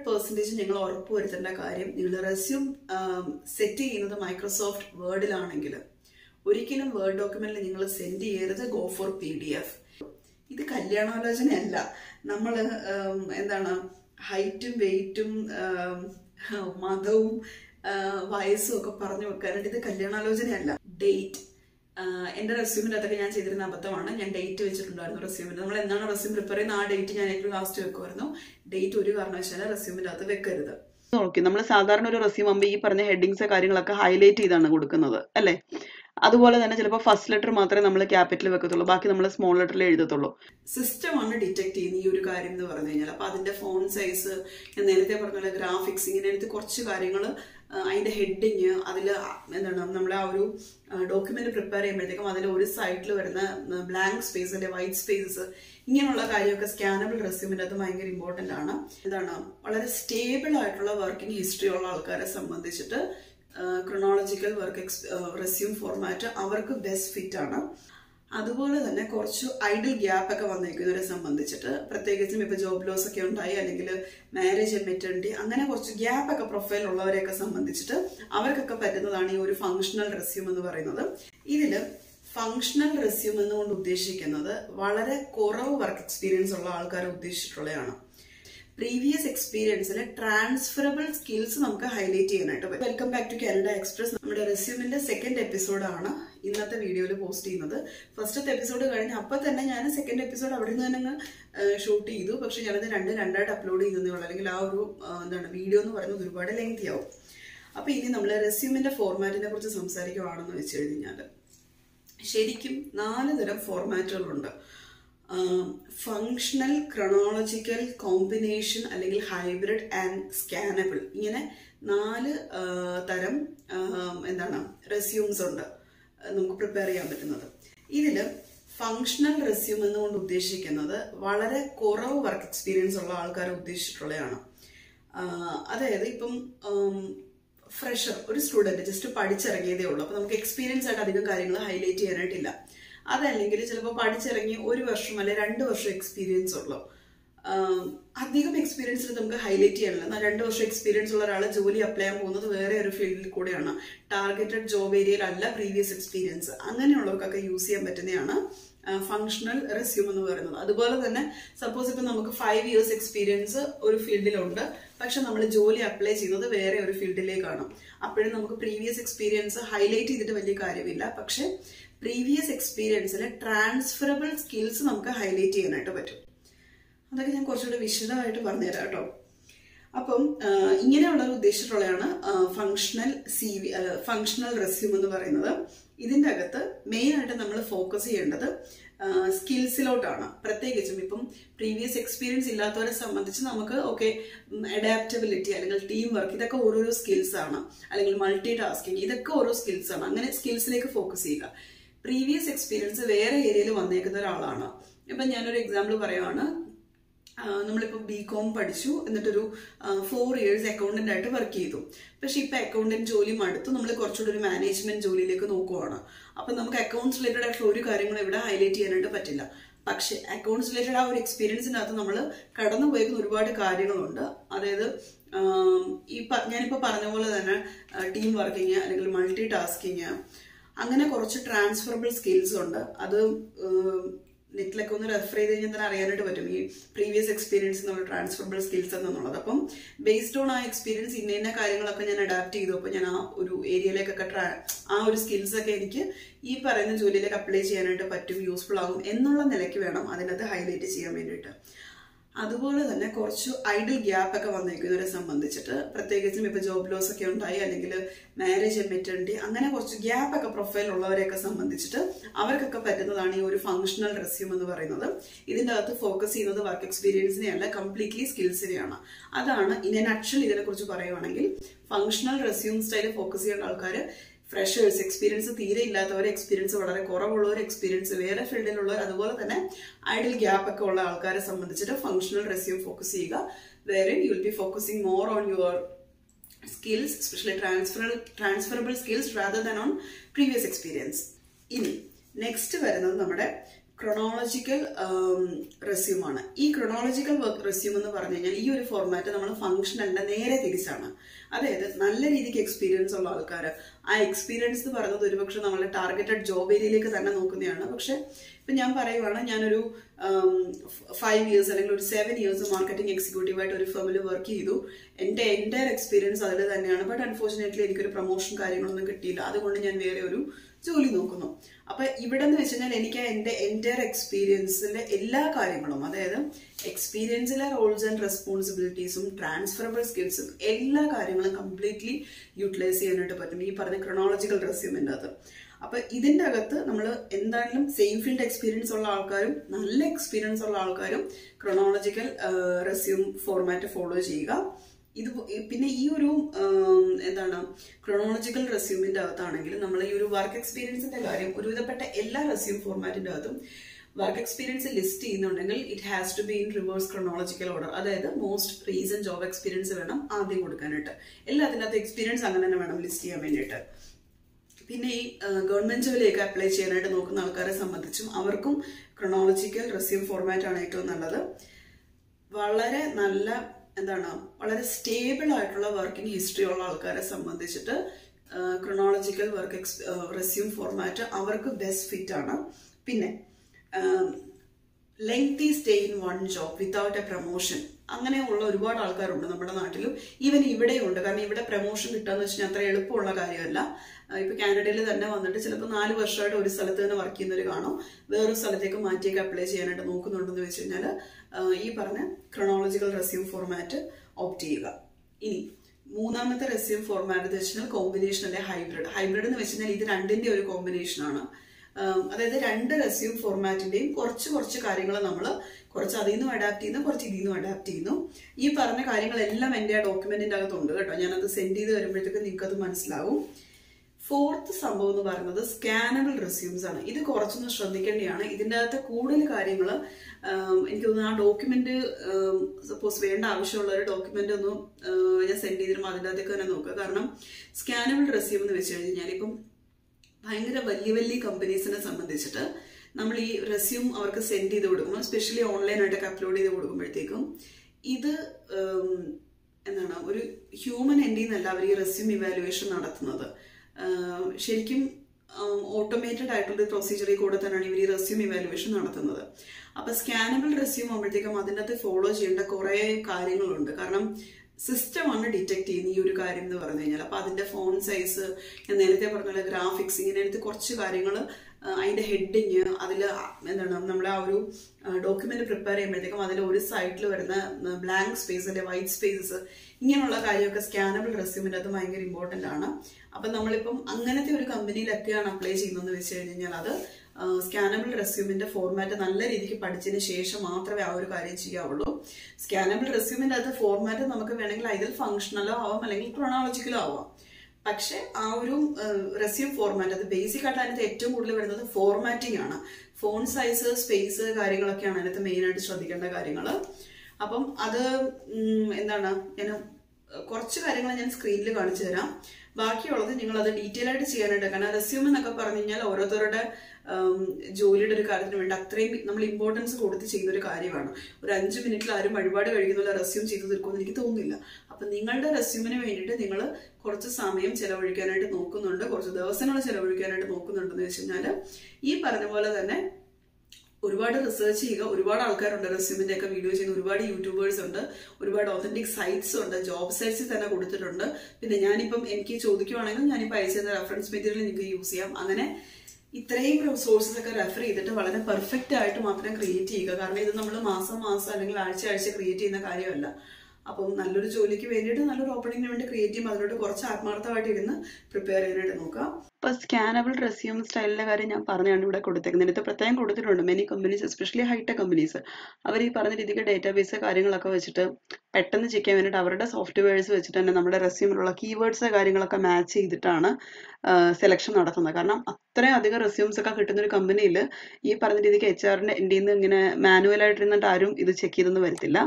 percentage നിങ്ങൾ ഉറപ്പുവരുത്തേണ്ട കാര്യം നിങ്ങൾ റെസ്യൂം സെറ്റ് ചെയ്യുന്നത് മൈക്രോസോഫ്റ്റ് വേർഡിലാണെങ്കിൽ ഒരിക്കലും വേർഡ് ഡോക്യുമെന്റിൽ നിങ്ങൾ സെൻഡ് ചെയ്യരുത് go for P D F ഇത് കല്യാണാലോചനയല്ല നമ്മൾ എന്താണ് ഹൈറ്റും വെയിറ്റും മതവും ആ, വയസ്സും ഒക്കെ പറഞ്ഞു വെക്കാനായിട്ട് ഇത് കല്യാണാലോചനയല്ല ഡേറ്റ് എന്റെ റെസ്യൂമിന്റെ അകത്തൊക്കെ ഞാൻ ചെയ്തിരുന്ന അബദ്ധമാണ് ഞാൻ ഡേറ്റ് വെച്ചിട്ടുണ്ടായിരുന്നു റെസ്യൂമിൽ നമ്മൾ എന്നാണ് റെസ്യൂം പ്രിപ്പയർ ചെയ്യുന്നത് ആ ഡേറ്റ് ഞാൻ ഏറ്റവും ലാസ്റ്റ് വെക്കുമായിരുന്നു ഡേറ്റ് ഒരു കാരണവശാലും റെസ്യൂമിന്റെ അകത്ത് വെക്കരുത് നോക്കി നമ്മൾ സാധാരണ ഒരു റെസ്യൂം ആകുമ്പോൾ ഈ പറഞ്ഞ ഹെഡിങ്സ് കാര്യങ്ങളൊക്കെ ഹൈലൈറ്റ് ചെയ്താണ് കൊടുക്കുന്നത് അല്ലേ അതുപോലെ തന്നെ ചിലപ്പോൾ ഫസ്റ്റ് ലെറ്റർ മാത്രമേ നമ്മൾ ക്യാപിറ്റൽ വെക്കത്തുള്ളൂ ബാക്കി നമ്മൾ സ്മോൾ ലെറ്ററിൽ എഴുതത്തുള്ളൂ സിസ്റ്റമാണ് ഡിറ്റക്ട് ചെയ്യുന്ന ഈ ഒരു കാര്യം എന്ന് പറഞ്ഞു കഴിഞ്ഞാൽ അപ്പൊ അതിന്റെ ഫോൺ സൈസ് ഞാൻ നേരത്തെ പറഞ്ഞ പോലെ ഗ്രാഫിക്സ് ഇങ്ങനെ എടുത്ത് കുറച്ച് കാര്യങ്ങൾ അതിന്റെ ഹെഡിങ് അതിൽ എന്താണ് നമ്മുടെ ആ ഒരു ഡോക്യുമെന്റ് പ്രിപ്പയർ ചെയ്യുമ്പോഴത്തേക്കും അതിൽ ഒരു സൈഡിൽ വരുന്ന ബ്ലാങ്ക് സ്പേസ് അല്ലെ വൈറ്റ് സ്പേസസ് ഇങ്ങനെയുള്ള കാര്യമൊക്കെ സ്കാനബിൾ റെസ്യൂമിൻ്റെ അത് ഭയങ്കര ഇമ്പോർട്ടൻ്റ് ആണ് എന്താണ് വളരെ സ്റ്റേബിൾ ആയിട്ടുള്ള വർക്കിംഗ് ഹിസ്റ്ററി ഉള്ള ആൾക്കാരെ സംബന്ധിച്ചിട്ട് chronological work ex resume format അവർക്ക് ബെസ്റ്റ് ഫിറ്റ് ആണ് അതുപോലെ തന്നെ കുറച്ച് ഐഡിൽ ഗ്യാപ്പ് ഒക്കെ വന്നിരിക്കുന്നവരെ സംബന്ധിച്ചിട്ട് പ്രത്യേകിച്ചും ഇപ്പൊ ജോബ് ലോസ് ഒക്കെ ഉണ്ടായി അല്ലെങ്കിൽ മാരേജ് ആൻഡ് മെറ്റേണിറ്റി അങ്ങനെ കുറച്ച് ഗ്യാപ്പ് ഒക്കെ പ്രൊഫൈൽ ഉള്ളവരെയൊക്കെ സംബന്ധിച്ചിട്ട് അവർക്കൊക്കെ പറ്റുന്നതാണ് ഈ ഒരു ഫങ്ഷണൽ റെസ്യൂം എന്ന് പറയുന്നത് ഇതില് ഫങ്ഷണൽ റെസ്യൂം എന്നുകൊണ്ട് ഉദ്ദേശിക്കുന്നത് വളരെ കുറവ് വർക്ക് എക്സ്പീരിയൻസ് ഉള്ള ആൾക്കാരെ ഉദ്ദേശിച്ചിട്ടുള്ളതാണ് പ്രീവിയസ് എക്സ്പീരിയൻസിലെ ട്രാൻസ്ഫറബിൾ സ്കിൽസ് നമുക്ക് ഹൈലൈറ്റ് ചെയ്യാനായിട്ട് പറ്റും welcome back to Canada Express നമ്മുടെ റെസ്യൂമിന്റെ സെക്കൻഡ് എപ്പിസോഡാണ് ഇന്നത്തെ വീഡിയോയിൽ പോസ്റ്റ് ചെയ്യുന്നത് ഫസ്റ്റത്തെ എപ്പിസോഡ് കഴിഞ്ഞ് അപ്പം തന്നെ ഞാൻ സെക്കൻഡ് എപ്പിസോഡ് അവിടെ നിന്ന് തന്നെ ഷൂട്ട് ചെയ്തു പക്ഷെ ഞാനത് രണ്ട് രണ്ടായിട്ട് അപ്ലോഡ് ചെയ്യുന്നതേ ഉള്ളൂ അല്ലെങ്കിൽ ആ ഒരു ആ, എന്താണ് വീഡിയോ എന്ന് പറയുന്നത് ഒരുപാട് ലെങ്തി ആവും അപ്പൊ ഇനി നമ്മൾ റെസ്യൂമിന്റെ ഫോർമാറ്റിനെ കുറിച്ച് സംസാരിക്കുകയാണെന്ന് വെച്ച് കഴിഞ്ഞാൽ ശരിക്കും നാല് തരം ഫോർമാറ്റുകളുണ്ട് ഫങ്ഷണൽ ക്രൊണോളജിക്കൽ കോമ്പിനേഷൻ അല്ലെങ്കിൽ ഹൈബ്രിഡ് ആൻഡ് സ്കാനബിൾ ഇങ്ങനെ നാല് ആ, തരം ആ, എന്താണ് റെസ്യൂംസ് ഉണ്ട് ആ, നമുക്ക് പ്രിപ്പയർ ചെയ്യാൻ പറ്റുന്നത് ഇതിൽ ഫങ്ഷണൽ റെസ്യൂം എന്നുകൊണ്ട് ഉദ്ദേശിക്കുന്നത് വളരെ കുറവ് വർക്ക് എക്സ്പീരിയൻസ് ഉള്ള ആൾക്കാരെ ഉദ്ദേശിച്ചിട്ടുള്ളതാണ് ആ, അതായത് ഇപ്പം ഫ്രഷർ ഒരു സ്റ്റുഡന്റ് ജസ്റ്റ് പഠിച്ചിറങ്ങിയതേ ഉള്ളൂ അപ്പൊ നമുക്ക് എക്സ്പീരിയൻസ് ആയിട്ട് അധികം കാര്യങ്ങൾ ഹൈലൈറ്റ് ചെയ്യാനായിട്ടില്ല അതല്ലെങ്കിൽ ചിലപ്പോൾ പഠിച്ചിറങ്ങി ഒരു വർഷം അല്ലെ രണ്ട് വർഷം എക്സ്പീരിയൻസ് ഉള്ളൂ ആം, അധികം എക്സ്പീരിയൻസിൽ നമുക്ക് ഹൈലൈറ്റ് ചെയ്യാനില്ല എന്നാൽ രണ്ട് വർഷം എക്സ്പീരിയൻസ് ഉള്ള ഒരാൾ ജോലി അപ്ലൈ ചെയ്യാൻ പോകുന്നത് വേറെ ഒരു ഫീൽഡിൽ കൂടെയാണ് ടാർഗറ്റഡ് ജോബ് ഏരിയയിലല്ല പ്രീവിയസ് എക്സ്പീരിയൻസ് അങ്ങനെയുള്ളവർക്കൊക്കെ യൂസ് ചെയ്യാൻ പറ്റുന്നതാണ് ഫങ്ഷണൽ റെസ്യൂം എന്ന് പറയുന്നത് അതുപോലെ തന്നെ സപ്പോസ് ഇപ്പം നമുക്ക് ഫൈവ് ഇയേഴ്സ് എക്സ്പീരിയൻസ് ഒരു ഫീൽഡിലുണ്ട് പക്ഷെ നമ്മൾ ജോലി അപ്ലൈ ചെയ്യുന്നത് വേറെ ഒരു ഫീൽഡിലേക്കാണ് അപ്പോഴും നമുക്ക് പ്രീവിയസ് എക്സ്പീരിയൻസ് ഹൈലൈറ്റ് ചെയ്തിട്ട് വലിയ കാര്യമില്ല പക്ഷെ പ്രീവിയസ് എക്സ്പീരിയൻസിലെ ട്രാൻസ്ഫറബിൾ സ്കിൽസ് നമുക്ക് ഹൈലൈറ്റ് ചെയ്യാനായിട്ട് പറ്റും അതൊക്കെ ഞാൻ കുറച്ചുകൂടി വിശദമായിട്ട് പറഞ്ഞുതരാം കേട്ടോ അപ്പം ആ, ഇങ്ങനെയുള്ളവർ ഉദ്ദേശിച്ചിട്ടുള്ളതാണ് functional C V functional resume എന്ന് പറയുന്നത് ഇതിൻ്റെ അകത്ത് മെയിൻ ആയിട്ട് നമ്മൾ ഫോക്കസ് ചെയ്യേണ്ടത് സ്കിൽസിലോട്ടാണ് പ്രത്യേകിച്ചും ഇപ്പം പ്രീവിയസ് എക്സ്പീരിയൻസ് ഇല്ലാത്തവരെ സംബന്ധിച്ച് നമുക്ക് ഓക്കെ അഡാപ്റ്റബിലിറ്റി അല്ലെങ്കിൽ ടീം വർക്ക് ഇതൊക്കെ ഓരോരോ സ്കിൽസ് ആണ് അല്ലെങ്കിൽ മൾട്ടി ടാസ്കിങ് ഇതൊക്കെ ഓരോ സ്കിൽസ് ആണ് അങ്ങനെ സ്കിൽസിലേക്ക് ഫോക്കസ് ചെയ്യുക പ്രീവിയസ് എക്സ്പീരിയൻസ് വേറെ ഏരിയയിൽ വന്നേക്കുന്ന ഒരാളാണ് ഇപ്പം ഞാനൊരു എക്സാമ്പിൾ പറയുവാണ് ആഹ് നമ്മളിപ്പോൾ ബി കോം പഠിച്ചു എന്നിട്ടൊരു ഫോർ ഇയേഴ്സ് അക്കൗണ്ടന്റ് ആയിട്ട് വർക്ക് ചെയ്തു പക്ഷെ ഇപ്പൊ അക്കൗണ്ടന്റ് ജോലി മടുത്തു നമ്മൾ കുറച്ചുകൂടി ഒരു മാനേജ്മെന്റ് ജോലിയിലേക്ക് നോക്കുവാണ് അപ്പൊ നമുക്ക് അക്കൗണ്ട്സ് റിലേറ്റഡ് ആയിട്ടുള്ള ഒരു കാര്യങ്ങളും ഇവിടെ ഹൈലൈറ്റ് ചെയ്യാനായിട്ട് പറ്റില്ല പക്ഷെ അക്കൗണ്ട്സ് റിലേറ്റഡ് ആ ഒരു എക്സ്പീരിയൻസിൻ്റെ അകത്ത് നമ്മൾ കടന്നു പോയിരിക്കുന്ന ഒരുപാട് കാര്യങ്ങളുണ്ട് അതായത് ആം, ഈ പ- ഞാനിപ്പോൾ പറഞ്ഞ പോലെ തന്നെ ടീം വർക്കിംഗ് അല്ലെങ്കിൽ മൾട്ടി ടാസ്കിങ് അങ്ങനെ കുറച്ച് ട്രാൻസ്ഫറബിൾ സ്കിൽസ് ഉണ്ട് അത് നെറ്റിലൊക്കെ ഒന്ന് റെഫർ ചെയ്ത് കഴിഞ്ഞാൽ തന്നെ അറിയാനായിട്ട് പറ്റും ഈ പ്രീവിയസ് എക്സ്പീരിയൻസ് എന്നുള്ള ട്രാൻസ്ഫറബിൾ സ്കിൽസ് എന്നുള്ളത് അപ്പം ബേസ്ഡ് ഓൺ ആ എക്സ്പീരിയൻസ് ഇന്ന ഇന്ന കാര്യങ്ങളൊക്കെ ഞാൻ അഡാപ്റ്റ് ചെയ്തു അപ്പോൾ ഞാൻ ആ ഒരു ഏരിയയിലേക്കൊക്കെ ട്രാ ആ ഒരു സ്കിൽസ് ഒക്കെ എനിക്ക് ഈ പറയുന്ന ജോലിയിലേക്ക് അപ്ലൈ ചെയ്യാനായിട്ട് പറ്റും യൂസ്ഫുൾ ആകും എന്നുള്ള നിലയ്ക്ക് വേണം അതിനകത്ത് ഹൈലൈറ്റ് ചെയ്യാൻ വേണ്ടിയിട്ട് അതുപോലെ തന്നെ കുറച്ച് ഐഡിൽ ഗ്യാപ്പ് ഒക്കെ വന്നിരിക്കുന്നവരെ സംബന്ധിച്ചിട്ട് പ്രത്യേകിച്ചും ഇപ്പൊ ജോബ് ലോസ് ഒക്കെ ഉണ്ടായി അല്ലെങ്കിൽ മാരേജ് മെറ്റേണിറ്റി അങ്ങനെ കുറച്ച് ഗ്യാപ്പ് ഒക്കെ പ്രൊഫൈൽ ഉള്ളവരെയൊക്കെ സംബന്ധിച്ചിട്ട് അവർക്കൊക്കെ പറ്റുന്നതാണ് ഈ ഒരു ഫങ്ഷണൽ റെസ്യൂം എന്ന് പറയുന്നത് ഇതിന്റെ അകത്ത് ഫോക്കസ് ചെയ്യുന്നത് വർക്ക് എക്സ്പീരിയൻസിനെ അല്ല കംപ്ലീറ്റ്ലി സ്കിൽസിനെയാണ് അതാണ് ഇനി ആക്ച്വലി ഇതിനെ കുറിച്ച് പറയുവാണെങ്കിൽ ഫങ്ഷണൽ റെസ്യൂം സ്റ്റൈൽ ഫോക്കസ് ചെയ്യേണ്ട ആൾക്കാർ ഫ്രഷേഴ്സ് എക്സ്പീരിയൻസ് തീരെ ഇല്ലാത്തവർ എക്സ്പീരിയൻസ് വളരെ കുറവുള്ളവർ എക്സ്പീരിയൻസ് വേറെ ഫീൽഡിലുള്ളവർ അതുപോലെ തന്നെ ഐഡിൽ ഗ്യാപ്പ് ഒക്കെ ഉള്ള ആൾക്കാരെ സംബന്ധിച്ചിട്ട് ഫങ്ഷണൽ റെസ്യൂം ഫോക്കസ് ചെയ്യുക വേറെ you will be focusing more on your skills especially transfer transferable skills rather than on previous experience ഇനി നെക്സ്റ്റ് വരുന്നത് നമ്മുടെ ക്രൊണോളജിക്കൽ റെസ്യൂം ആണ് ഈ ക്രൊണോളജിക്കൽ വർക്ക് റെസ്യൂം എന്ന് പറഞ്ഞു കഴിഞ്ഞാൽ ഈ ഒരു ഫോർമാറ്റ് നമ്മൾ ഫംഗ്ഷനലിന്റെ നേരെ തിരിച്ചാണ് അതായത് നല്ല രീതിക്ക് എക്സ്പീരിയൻസ് ഉള്ള ആൾക്കാർ ആ എക്സ്പീരിയൻസ് എന്ന് പറയുന്നത് ഒരുപക്ഷെ നമ്മളെ ടാർഗറ്റഡ് ജോബ് ഏരിയയിലേക്ക് തന്നെ നോക്കുന്നതാണ് പക്ഷെ ഇപ്പൊ ഞാൻ പറയുവാണ് ഞാനൊരു ഫൈവ് ഇയേഴ്സ് അല്ലെങ്കിൽ ഒരു സെവൻ ഇയേഴ്സ് മാർക്കറ്റിംഗ് എക്സിക്യൂട്ടീവ് ആയിട്ട് ഒരു ഫേമിൽ വർക്ക് ചെയ്തു എന്റെ എൻ്റെ എക്സ്പീരിയൻസ് അതിൽ തന്നെയാണ് ബട്ട് അൺഫോർച്ചുനേറ്റ്ലി എനിക്കൊരു പ്രൊമോഷൻ കാര്യങ്ങളൊന്നും കിട്ടിയില്ല അതുകൊണ്ട് ഞാൻ വേറെ ഒരു ജോലി നോക്കുന്നു അപ്പൊ ഇവിടെ എന്ന് വെച്ച് കഴിഞ്ഞാൽ എനിക്ക് എന്റെ എൻ്റെ എക്സ്പീരിയൻസിലെ എല്ലാ കാര്യങ്ങളും അതായത് എക്സ്പീരിയൻസിലെ റോൾസ് ആൻഡ് റെസ്പോൺസിബിലിറ്റീസും ട്രാൻസ്ഫറബിൾ സ്കിൽസും എല്ലാ കാര്യങ്ങളും കംപ്ലീറ്റ്ലി യൂട്ടിലൈസ് ചെയ്യാനായിട്ട് പറ്റും ഈ പറഞ്ഞ ക്രൊണോളജിക്കൽ റെസ്യൂമിൻ്റെ അകത്ത് അപ്പൊ ഇതിന്റെ അകത്ത് നമ്മൾ എന്തായാലും സെയിം ഫീൽഡ് എക്സ്പീരിയൻസ് ഉള്ള ആൾക്കാരും നല്ല എക്സ്പീരിയൻസ് ഉള്ള ആൾക്കാരും ക്രൊണോളജിക്കൽ റെസ്യൂം ഫോർമാറ്റ് ഫോളോ ചെയ്യുക ഇത് പിന്നെ ഈ ഒരു എന്താണ് ക്രൊണോളജിക്കൽ റെസ്യൂമിന്റെ അകത്താണെങ്കിൽ നമ്മൾ ഈ ഒരു വർക്ക് എക്സ്പീരിയൻസിന്റെ കാര്യം ഒരുവിധപ്പെട്ട എല്ലാ റെസ്യൂം ഫോർമാറ്റിന്റെ അകത്തും വർക്ക് എക്സ്പീരിയൻസ് ലിസ്റ്റ് ചെയ്യുന്നുണ്ടെങ്കിൽ it has to be in reverse chronological order അതായത് മോസ്റ്റ് റീസെന്റ് ജോബ് എക്സ്പീരിയൻസ് വേണം ആദ്യം കൊടുക്കാനായിട്ട് എല്ലാത്തിനകത്ത് എക്സ്പീരിയൻസ് അങ്ങനെ തന്നെ വേണം ലിസ്റ്റ് ചെയ്യാൻ വേണ്ടിയിട്ട് പിന്നെ ഈ ഗവൺമെന്റ് ജോലിയൊക്കെ അപ്ലൈ ചെയ്യാനായിട്ട് നോക്കുന്ന ആൾക്കാരെ സംബന്ധിച്ചും അവർക്കും ക്രൊണോളജിക്കൽ റെസ്യൂം ഫോർമാറ്റ് ആണ് ഏറ്റവും നല്ലത് വളരെ നല്ല എന്താണ് വളരെ സ്റ്റേബിൾ ആയിട്ടുള്ള വർക്കിംഗ് ഹിസ്റ്ററി ഉള്ള ആൾക്കാരെ സംബന്ധിച്ചിട്ട് chronological work ex resume format അവർക്ക് ബെസ്റ്റ് ഫിറ്റ് ആണ് പിന്നെ lengthy stay in one job without a promotion അങ്ങനെയുള്ള ഒരുപാട് ആൾക്കാരുണ്ട് നമ്മുടെ നാട്ടിലും ഈവൻ ഇവിടെയുണ്ട് കാരണം ഇവിടെ പ്രൊമോഷൻ കിട്ടുക വെച്ച് കഴിഞ്ഞാൽ അത്ര എളുപ്പമുള്ള കാര്യമല്ല ഇപ്പൊ കാനഡയിൽ തന്നെ വന്നിട്ട് ചിലപ്പോൾ നാല് വർഷമായിട്ട് ഒരു സ്ഥലത്ത് തന്നെ വർക്ക് ചെയ്യുന്നവർ കാണും വേറൊരു സ്ഥലത്തേക്ക് മാറ്റിയൊക്കെ അപ്ലൈ ചെയ്യാനായിട്ട് നോക്കുന്നുണ്ടെന്ന് വെച്ച് കഴിഞ്ഞാൽ ഈ പറഞ്ഞ ക്രൊണോളജിക്കൽ റെസ്യൂം ഫോർമാറ്റ് ഓപ്റ്റ് ചെയ്യുക ഇനി മൂന്നാമത്തെ റെസ്യൂം ഫോർമാറ്റ് എന്ന് വെച്ചാൽ കോമ്പിനേഷൻ അല്ലെ ഹൈബ്രിഡ് ഹൈബ്രിഡ് എന്ന് വെച്ചാൽ ഇത് രണ്ടിന്റെ ഒരു കോമ്പിനേഷൻ ആണ് അതായത് രണ്ട് റെസ്യൂം ഫോർമാറ്റിന്റെയും കുറച്ച് കുറച്ച് കാര്യങ്ങൾ നമ്മൾ കുറച്ച് അതിൽ നിന്നും അഡാപ്റ്റ് ചെയ്യുന്നു കുറച്ച് ഇതിൽ നിന്നും അഡാപ്റ്റ് ചെയ്യുന്നു ഈ പറഞ്ഞ കാര്യങ്ങളെല്ലാം എൻ്റെ ആ ഡോക്യുമെന്റിന്റെ അകത്തുണ്ട് കേട്ടോ ഞാനത് സെൻഡ് ചെയ്ത് വരുമ്പോഴത്തേക്ക് നിങ്ങൾക്ക് അത് മനസ്സിലാവും ഫോർത്ത് സംഭവം എന്ന് പറയുന്നത് സ്കാനബിൾ റെസ്യൂംസ് ആണ് ഇത് കുറച്ചൊന്ന് ശ്രദ്ധിക്കേണ്ടതാണ് ഇതിൻ്റെ അകത്ത് കൂടുതൽ കാര്യങ്ങൾ എനിക്ക് തോന്നുന്നു ആ ഡോക്യുമെന്റ് സപ്പോസ് വേണ്ട ആവശ്യമുള്ള ഒരു ഡോക്യുമെന്റ് ഒന്ന് ഞാൻ സെൻഡ് ചെയ്തിരുമ്പോൾ അതിൻ്റെ അകത്തേക്ക് തന്നെ നോക്കുക കാരണം സ്കാനബിൾ റെസ്യൂം എന്ന് വെച്ച് കഴിഞ്ഞാൽ ഇപ്പം ഭയങ്കര വലിയ വലിയ കമ്പനീസിനെ സംബന്ധിച്ചിട്ട് നമ്മൾ ഈ റെസ്യൂം അവർക്ക് സെൻഡ് ചെയ്ത് കൊടുക്കുമ്പോൾ സ്പെഷ്യലി ഓൺലൈനായിട്ടൊക്കെ അപ്ലോഡ് ചെയ്ത് കൊടുക്കുമ്പോഴത്തേക്കും ഇത് എന്താണ് ഒരു ഹ്യൂമൻ എൻഡിൽ നിന്നല്ല അവർ ഈ റെസ്യൂം ഇവാലുവേഷൻ നടത്തുന്നത് ശരിക്കും ഓട്ടോമേറ്റഡ് ആയിട്ടുള്ള ഒരു പ്രൊസീജിയറിൽ കൂടെ തന്നെയാണ് ഇവർ ഈ റെസ്യൂം ഇവാലുവേഷൻ നടത്തുന്നത് അപ്പൊ സ്കാനബിൾ റെസ്യൂം ആകുമ്പോഴത്തേക്കും അതിൻ്റെ അകത്ത് ഫോളോ ചെയ്യേണ്ട കുറേ കാര്യങ്ങളുണ്ട് കാരണം സിസ്റ്റമാണ് ഡിറ്റക്ട് ചെയ്യുന്ന ഈ ഒരു കാര്യം എന്ന് പറഞ്ഞു കഴിഞ്ഞാൽ അപ്പൊ അതിന്റെ ഫോൺ സൈസ് ഞാൻ നേരത്തെ പറഞ്ഞ പോലെ ഗ്രാഫിക്സ് ഇങ്ങനെ എടുത്ത് കുറച്ച് കാര്യങ്ങൾ അതിന്റെ ഹെഡിങ് അതിൽ എന്താണ് നമ്മൾ ആ ഒരു ഡോക്യുമെന്റ് പ്രിപ്പയർ ചെയ്യുമ്പോഴത്തേക്കും അതിൽ ഒരു സൈഡിൽ വരുന്ന ബ്ലാങ്ക് സ്പേസ് അല്ലെ വൈറ്റ് സ്പേസസ് ഇങ്ങനെയുള്ള കാര്യമൊക്കെ സ്കാനബിൾ റെസ്യൂമിൻ്റെ അത് ഭയങ്കര ഇമ്പോർട്ടൻ്റ് ആണ് അപ്പം നമ്മളിപ്പം അങ്ങനത്തെ ഒരു കമ്പനിയിലൊക്കെയാണ് അപ്ലൈ ചെയ്യുന്നതെന്ന് വെച്ച് കഴിഞ്ഞാൽ അത് സ്കാനബിൾ റെസ്യൂമിന്റെ ഫോർമാറ്റ് നല്ല രീതിക്ക് പഠിച്ചതിന് ശേഷം മാത്രമേ ആ ഒരു കാര്യം ചെയ്യാവുള്ളൂ സ്കാനബിൾ റെസ്യൂമിന്റെ അത് ഫോർമാറ്റ് നമുക്ക് വേണമെങ്കിൽ അതിൽ ഫങ്ഷണലോ ആവാം അല്ലെങ്കിൽ ക്രൊണോളജിക്കലോ ആവാം പക്ഷെ ആ ഒരു റെസ്യൂം ഫോർമാറ്റ് അത് ബേസിക് ആയിട്ട് അതിനകത്ത് ഏറ്റവും കൂടുതൽ വരുന്നത് ഫോർമാറ്റിംഗ് ആണ് ഫോൺ സൈസ് സ്പേസ് കാര്യങ്ങളൊക്കെയാണ് അതിനകത്ത് മെയിൻ ആയിട്ട് ശ്രദ്ധിക്കേണ്ട കാര്യങ്ങൾ അപ്പം അത് എന്താണ് ഞാൻ കുറച്ച് കാര്യങ്ങൾ ഞാൻ സ്ക്രീനിൽ കാണിച്ചു തരാം ബാക്കിയുള്ളത് നിങ്ങൾ അത് ഡീറ്റെയിൽ ആയിട്ട് ചെയ്യാനായിട്ട് കാരണം റെസ്യൂം എന്നൊക്കെ പറഞ്ഞു കഴിഞ്ഞാൽ ഓരോരുത്തരുടെ ജോലിയുടെ ഒരു കാര്യത്തിന് വേണ്ടി അത്രയും നമ്മൾ ഇമ്പോർട്ടൻസ് കൊടുത്ത് ചെയ്യുന്ന ഒരു കാര്യമാണ് ഒരു അഞ്ച് മിനിറ്റിൽ ആരും വഴിപാട് കഴിക്കുന്ന റെസ്യൂം ചെയ്ത് തീർക്കുമെന്ന് എനിക്ക് തോന്നുന്നില്ല അപ്പൊ നിങ്ങളുടെ റെസ്യൂമിന് വേണ്ടിയിട്ട് നിങ്ങൾ കുറച്ച് സമയം ചെലവഴിക്കാനായിട്ട് നോക്കുന്നുണ്ട് കുറച്ച് ദിവസങ്ങൾ ചെലവഴിക്കാനായിട്ട് നോക്കുന്നുണ്ടെന്ന് വെച്ച് കഴിഞ്ഞാൽ ഈ പറഞ്ഞ പോലെ തന്നെ ഒരുപാട് റിസർച്ച് ചെയ്യുക ഒരുപാട് ആൾക്കാരുണ്ട് റെസ്യൂമിന്റെ ഒക്കെ വീഡിയോ ചെയ്യുന്ന ഒരുപാട് യൂട്യൂബേഴ്സ് ഉണ്ട് ഒരുപാട് ഒതന്റിക് സൈറ്റ്സ് ഉണ്ട് ജോബ് സൈറ്റ്സിൽ തന്നെ കൊടുത്തിട്ടുണ്ട് പിന്നെ ഞാനിപ്പം എനിക്ക് ചോദിക്കുവാണെങ്കിൽ ഞാനിപ്പോൾ അയച്ചു റെഫറൻസ് മെറ്റീരിയൽ നിങ്ങൾക്ക് യൂസ് ചെയ്യാം അങ്ങനെ ഇത്രയും സോഴ്സസ് ഒക്കെ റെഫർ ചെയ്തിട്ട് വളരെ പെർഫെക്റ്റ് ആയിട്ട് മാത്രം ക്രിയേറ്റ് ചെയ്യുക കാരണം ഇത് നമ്മൾ മാസം മാസം അല്ലെങ്കിൽ ആഴ്ച ആഴ്ച ക്രിയേറ്റ് ചെയ്യുന്ന കാര്യമല്ല അപ്പം നല്ലൊരു ജോലിക്ക് വേണ്ടിയിട്ട് നല്ലൊരു ഓപ്പണിങ്ങിന് വേണ്ടി ക്രിയേറ്റ് ചെയ്യുമ്പോൾ അതിലോട്ട് കുറച്ച് ആത്മാർത്ഥമായിട്ട് ഇരുന്ന് പ്രിപ്പയർ ചെയ്യാനായിട്ട് നോക്കാം ഇപ്പൊ സ്കാനബിൾ റെസ്യൂം സ്റ്റൈലിന്റെ കാര്യം ഞാൻ പറഞ്ഞാണ് ഇവിടെ കൊടുത്തേക്കുന്നത് ഇതിനകത്ത് പ്രത്യേകം കൊടുത്തിട്ടുണ്ട് many companies especially high tech companies അവർ ഈ പറഞ്ഞ രീതിക്ക് ഡേറ്റാബേസ് കാര്യങ്ങളൊക്കെ വെച്ചിട്ട് പെട്ടെന്ന് ചെക്ക് ചെയ്യാൻ വേണ്ടിയിട്ട് അവരുടെ സോഫ്റ്റ്വെയർസ് വെച്ചിട്ട് തന്നെ നമ്മുടെ റെസ്യൂമിലുള്ള കീവേഡ്സ് കാര്യങ്ങളൊക്കെ മാച്ച് ചെയ്തിട്ടാണ് സെലക്ഷൻ നടത്തുന്നത് കാരണം അത്രയും അധികം റെസ്യൂംസ് ഒക്കെ കിട്ടുന്ന ഒരു കമ്പനിയിൽ ഈ പറഞ്ഞ രീതിക്ക് എച്ച് ആറിന്റെ എൻ്റെ നിന്ന് ഇങ്ങനെ മാനുവൽ ആയിട്ടിരുന്നിട്ട് ആരും ഇത് ചെക്ക് ചെയ്തെന്ന് വരത്തില്ല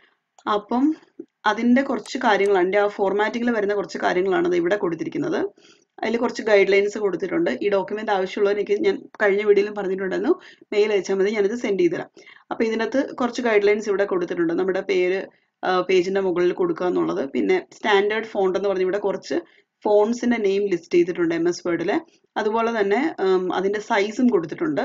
അപ്പം അതിന്റെ കുറച്ച് കാര്യങ്ങൾ അതിന്റെ ആ ഫോർമാറ്റിങ്ങിൽ വരുന്ന കുറച്ച് കാര്യങ്ങളാണ് ഇവിടെ കൊടുത്തിരിക്കുന്നത് അതിൽ കുറച്ച് ഗൈഡ് ലൈൻസ് കൊടുത്തിട്ടുണ്ട് ഈ ഡോക്യുമെന്റ് ആവശ്യമുള്ളവർ എനിക്ക് ഞാൻ കഴിഞ്ഞ വീഡിയോയിലും പറഞ്ഞിട്ടുണ്ടായിരുന്നു മെയിൽ അയച്ചാൽ മതി ഞാനിത് സെൻഡ് ചെയ്ത് തരാം അപ്പോൾ ഇതിനകത്ത് കുറച്ച് ഗൈഡ് ലൈൻസ് ഇവിടെ കൊടുത്തിട്ടുണ്ട് നമ്മുടെ പേര് പേജിന്റെ മുകളിൽ കൊടുക്കുക എന്നുള്ളത് പിന്നെ സ്റ്റാൻഡേർഡ് ഫോണ്ട് എന്ന് പറഞ്ഞ് ഇവിടെ കുറച്ച് ഫോൺസിന്റെ നെയിം ലിസ്റ്റ് ചെയ്തിട്ടുണ്ട് എം എസ് വേർഡിലെ അതുപോലെ തന്നെ ഉം, അതിന്റെ സൈസും കൊടുത്തിട്ടുണ്ട്